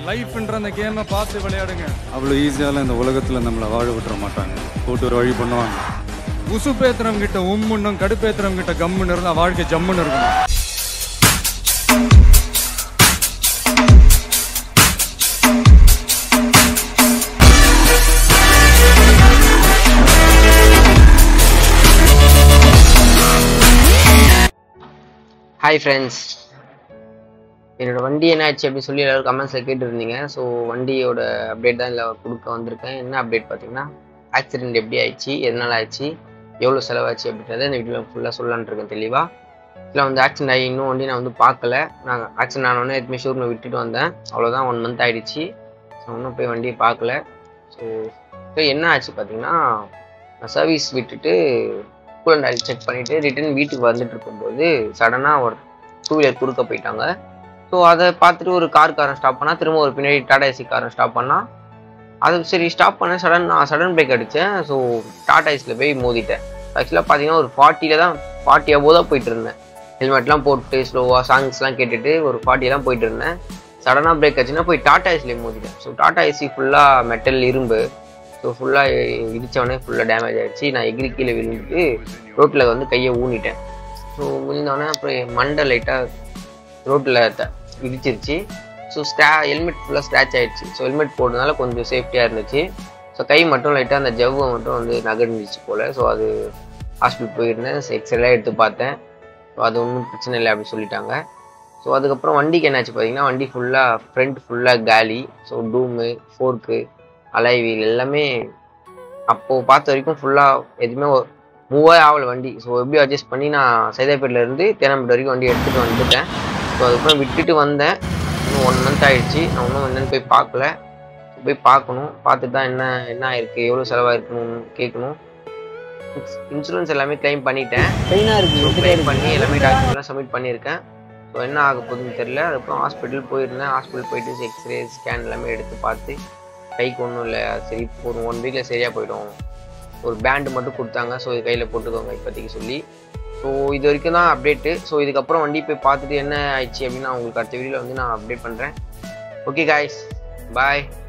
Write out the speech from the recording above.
லைஃப்ன்ற அந்த கேமை பார்த்து விளையாடுங்க அவ்வளோ ஈஸியால இந்த உலகத்தில் நம்மளை வாழ விட்டுற மாட்டாங்க போட்டு ஒரு வழி பண்ணுவாங்க உசுப்பேத்துறவங்க கிட்ட உம்முன்னும் கடுப்பேத்துறவங்க கிட்ட கம்முன்னு இருந்தா வாழ்க்கை ஜம்முன்னு இருக்கணும் ஹாய் ஃப்ரெண்ட்ஸ் என்னோட வண்டி என்ன ஆச்சு அப்படின்னு சொல்லி எல்லாரும் கமெண்ட்ஸில் கேட்டுருந்தீங்க ஸோ வண்டியோட அப்டேட் தான் இல்லை கொடுக்க வந்திருக்கேன் என்ன அப்டேட் பார்த்தீங்கன்னா ஆக்சிடென்ட் எப்படி ஆயிடுச்சு எதனால ஆயிடுச்சு எவ்வளோ செலவாச்சு அப்படின்றத இந்த வீடியோ ஃபுல்லாக சொல்லலான்னு இருக்கேன் தெளிவாக இதில் வந்து ஆக்சிடென்ட் ஆகி இன்னும் வண்டி நான் வந்து பார்க்கல நான் ஆக்சிடென்ட் ஆனோடனே எதுவுமே ஷூரில் விட்டுட்டு வந்தேன் அவ்வளோதான் ஒன் மந்த் ஆயிடுச்சு ஸோ இன்னும் போய் வண்டியை பார்க்கல ஸோ இப்போ என்ன ஆச்சு பார்த்தீங்கன்னா நான் சர்வீஸ் விட்டுட்டு கூலண்ட் ஆயில் செக் பண்ணிவிட்டு ரிட்டர்ன் வீட்டுக்கு வந்துட்டு இருக்கும்போது சடனாக ஒரு டூ வீலர் குறுக்க போயிட்டாங்க ஸோ அதை பார்த்துட்டு ஒரு கார் காரன் ஸ்டாப் பண்ணால் திரும்ப ஒரு பின்னாடி டாடா ஏசி காரன் ஸ்டாப் பண்ணால் அது சரி ஸ்டாப் பண்ண சடன் நான் சடன் பிரேக் அடித்தேன் ஸோ டாடா ஏசியில் போய் மோதிட்டேன் ஆக்சுவலாக பார்த்தீங்கன்னா ஒரு ஃபார்ட்டியில் தான் ஃபார்ட்டி அபோவ் தான் போயிட்டு இருந்தேன் ஹெல்மெட்லாம் போட்டு ஸ்லோவாக சாங்ஸ்லாம் கேட்டுட்டு ஒரு ஃபார்ட்டிலாம் போயிட்டு இருந்தேன் சடனாக பிரேக் ஆச்சுன்னா போய் டாடா ஏசிலே மோதிட்டேன் ஸோ டாடா ஏசி ஃபுல்லாக மெட்டல் இரும்பு ஸோ ஃபுல்லாக இடித்தவொடனே ஃபுல்லாக டேமேஜ் ஆயிடுச்சு நான் எகிரி கீழே விழுந்துட்டு ரோட்டில் வந்து கையை ஊனிட்டேன் ஸோ விழுந்தோடனே அப்புறம் என் மண்டை லைட்டாக ரோட்டில் இடிச்சிருச்சு ஸோ ஸ்டா ஹெல்மெட் ஃபுல்லாக ஸ்க்ராச் ஆயிடுச்சு ஸோ ஹெல்மெட் போடுறதுனால கொஞ்சம் சேஃப்டியாக இருந்துச்சு ஸோ கை மட்டும் லைட்டாக அந்த ஜவ்வை மட்டும் வந்து நகர்ந்துச்சு போல் ஸோ அது ஹாஸ்பிட்டல் போயிருந்தேன் எக்ஸ்ரேலாம் எடுத்து பார்த்தேன் ஸோ அது ஒன்றும் பிரச்சனை இல்லை அப்படின்னு சொல்லிட்டாங்க ஸோ அதுக்கப்புறம் வண்டிக்கு என்னாச்சு பார்த்தீங்கன்னா வண்டி ஃபுல்லாக ஃப்ரண்ட் ஃபுல்லாக காலி ஸோ டூமு ஃபோர்க்கு அலைவீல் எல்லாமே அப்போது பார்த்த வரைக்கும் ஃபுல்லாக எதுவுமே மூவே ஆகல வண்டி ஸோ எப்படி அட்ஜஸ்ட் பண்ணி நான் சைதாப்பேட்டில் இருந்து தேனாம்பேட் வரைக்கும் வண்டி எடுத்துகிட்டு வந்துட்டேன் ஸோ அதுக்கப்புறம் விட்டுட்டு வந்தேன் இன்னும் ஒன் மந்த் ஆயிடுச்சு நான் இன்னும் என்னன்னு போய் பார்க்கல போய் பார்க்கணும் பார்த்துட்டு தான் என்ன என்ன ஆயிருக்கு எவ்வளோ செலவாயிருக்கணும்னு கேட்கணும் இன்சூரன்ஸ் எல்லாமே கிளைம் பண்ணிட்டேன் பெயினாக இருக்குது கிளைம் பண்ணி எல்லாமே டாக்குமெண்ட்லாம் சப்மிட் பண்ணியிருக்கேன் ஸோ என்ன ஆக போகுதுன்னு தெரியல அதுக்கப்புறம் ஹாஸ்பிட்டல் போயிருந்தேன் ஹாஸ்பிட்டல் போயிட்டு எக்ஸ்ரே ஸ்கேன் எல்லாமே எடுத்து பார்த்து கைக்கு ஒன்றும் இல்லை சரி ஒரு ஒன் வீக்கில் சரியாக போயிடும் ஒரு பேண்டு மட்டும் கொடுத்தாங்க ஸோ இது கையில் போட்டுக்கோங்க இப்போதைக்கு சொல்லி ஸோ இது வரைக்கும் தான் அப்டேட்டு ஸோ இதுக்கப்புறம் வண்டி போய் பார்த்துட்டு என்ன ஆயிடுச்சு அப்படின்னு நான் உங்களுக்கு அடுத்த வீடியோவில் வந்து நான் அப்டேட் பண்ணுறேன் ஓகே காய்ஸ் பாய்